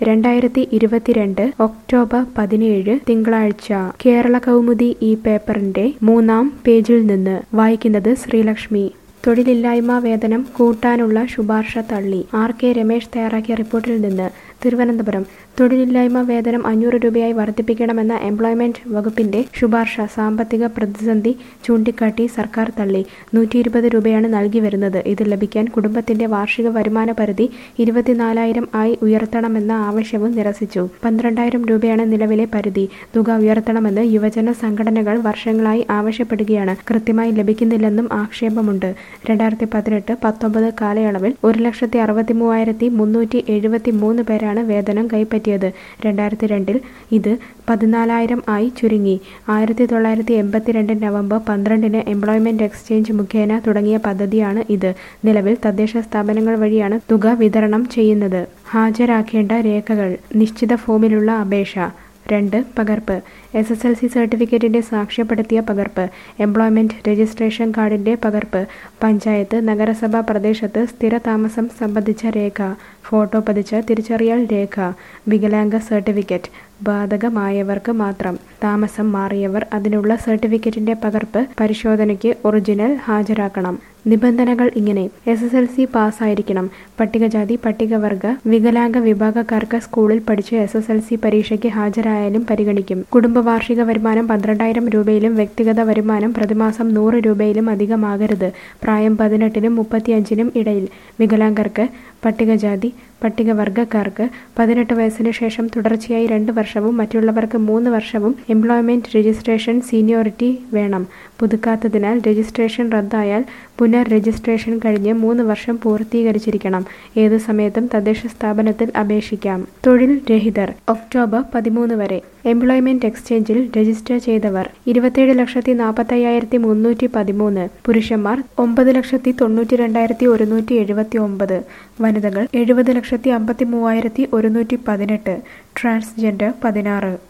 രണ്ടായിരത്തി ഇരുപത്തിരണ്ട് ഒക്ടോബർ പതിനേഴ് തിങ്കളാഴ്ച കേരള കൗമുദി ഈ പേപ്പറിന്റെ മൂന്നാം പേജിൽ നിന്ന് വായിക്കുന്നത് ശ്രീലക്ഷ്മി തൊഴിലില്ലായ്മ വേതനം കൂട്ടാനുള്ള ശുപാർശ തള്ളി ആർ കെ രമേശ് തയ്യാറാക്കിയ റിപ്പോർട്ടിൽ നിന്ന് തിരുവനന്തപുരം തൊഴിലില്ലായ്മ വേതനം അഞ്ഞൂറ് രൂപയായി വർദ്ധിപ്പിക്കണമെന്ന എംപ്ലോയ്മെന്റ് വകുപ്പിന്റെ ശുപാർശ സാമ്പത്തിക പ്രതിസന്ധി ചൂണ്ടിക്കാട്ടി സർക്കാർ തള്ളി നൂറ്റി ഇരുപത് രൂപയാണ് നൽകി വരുന്നത് ഇത് ലഭിക്കാൻ കുടുംബത്തിന്റെ വാർഷിക വരുമാന പരിധി ഇരുപത്തിനാലായിരം ആയി ഉയർത്തണമെന്ന ആവശ്യവും നിരസിച്ചു പന്ത്രണ്ടായിരം രൂപയാണ് നിലവിലെ പരിധി തുക ഉയർത്തണമെന്ന് യുവജന സംഘടനകൾ വർഷങ്ങളായി ആവശ്യപ്പെടുകയാണ് കൃത്യമായി ലഭിക്കുന്നില്ലെന്നും ആക്ഷേപമുണ്ട് രണ്ടായിരത്തി പതിനെട്ട് പത്തൊമ്പത് കാലയളവിൽ ഒരു ലക്ഷത്തി അറുപത്തി മൂവായിരത്തി മുന്നൂറ്റി എഴുപത്തി മൂന്ന് പേരാണ് വേതനം കൈപ്പറ്റിയത് രണ്ടായിരത്തി രണ്ടിൽ ഇത് പതിനാലായിരം ആയി ചുരുങ്ങി ആയിരത്തി തൊള്ളായിരത്തി എൺപത്തിരണ്ട് നവംബർ പന്ത്രണ്ടിന് എംപ്ലോയ്മെന്റ് എക്സ്ചേഞ്ച് മുഖേന തുടങ്ങിയ പദ്ധതിയാണ് ഇത് നിലവിൽ തദ്ദേശ സ്ഥാപനങ്ങൾ വഴിയാണ് തുക വിതരണം ചെയ്യുന്നത് ഹാജരാക്കേണ്ട രേഖകൾ നിശ്ചിത ഫോമിലുള്ള അപേക്ഷ രണ്ട് പകർപ്പ് എസ് എസ് എൽ സി സർട്ടിഫിക്കറ്റിന്റെ സാക്ഷ്യപ്പെടുത്തിയ പകർപ്പ് എംപ്ലോയ്മെന്റ് രജിസ്ട്രേഷൻ കാർഡിന്റെ പകർപ്പ് പഞ്ചായത്ത് നഗരസഭ പ്രദേശത്ത് സ്ഥിര താമസം സംബന്ധിച്ച രേഖ ഫോട്ടോ പതിച്ച തിരിച്ചറിയൽ രേഖ വികലാംഗ സർട്ടിഫിക്കറ്റ് ബാധകമായവർക്ക് മാത്രം താമസം മാറിയവർ അതിനുള്ള സർട്ടിഫിക്കറ്റിന്റെ പകർപ്പ് പരിശോധനയ്ക്ക് ഒറിജിനൽ ഹാജരാക്കണം നിബന്ധനകൾ ഇങ്ങനെ എസ് എസ് എൽ സി പാസ്സായിരിക്കണം പട്ടികജാതി പട്ടികവർഗ വികലാംഗ വിഭാഗക്കാർക്ക് സ്കൂളിൽ പഠിച്ച് എസ് എസ് എൽ സി പരീക്ഷയ്ക്ക് ഹാജരായാലും പരിഗണിക്കും കുടുംബ വാർഷിക വരുമാനം പന്ത്രണ്ടായിരം രൂപയിലും വ്യക്തിഗത വരുമാനം പ്രതിമാസം നൂറ് രൂപയിലും അധികമാകരുത് പ്രായം പതിനെട്ടിനും മുപ്പത്തിയഞ്ചിനും ഇടയിൽ വികലാംഗർക്ക് പട്ടികജാതി പട്ടികവർഗക്കാർക്ക് പതിനെട്ട് വയസ്സിന് ശേഷം തുടർച്ചയായി രണ്ട് വർഷവും മറ്റുള്ളവർക്ക് മൂന്ന് വർഷവും എംപ്ലോയ്മെന്റ് രജിസ്ട്രേഷൻ സീനിയോറിറ്റി വേണം പുതുക്കാത്തതിനാൽ രജിസ്ട്രേഷൻ റദ്ദായാൽ പുനർ രജിസ്ട്രേഷൻ കഴിഞ്ഞ് മൂന്ന് വർഷം പൂർത്തീകരിച്ചിരിക്കണം ഏതു സമയത്തും തദ്ദേശ സ്ഥാപനത്തിൽ അപേക്ഷിക്കാം തൊഴിൽ രഹിതർ ഒക്ടോബർ പതിമൂന്ന് വരെ എംപ്ലോയ്മെന്റ് എക്സ്ചേഞ്ചിൽ രജിസ്റ്റർ ചെയ്തവർ ഇരുപത്തിയേഴ് ലക്ഷത്തി നാൽപ്പത്തയ്യായിരത്തി മുന്നൂറ്റി പതിമൂന്ന് പുരുഷന്മാർ ഒമ്പത് ലക്ഷത്തി തൊണ്ണൂറ്റി രണ്ടായിരത്തി ഒരുന്നൂറ്റി എഴുപത്തി ഒമ്പത് വനിതകൾ എഴുപത് ലക്ഷത്തി അമ്പത്തി മൂവായിരത്തി ഒരുന്നൂറ്റി പതിനെട്ട് ട്രാൻസ്ജെൻഡർ പതിനാറ്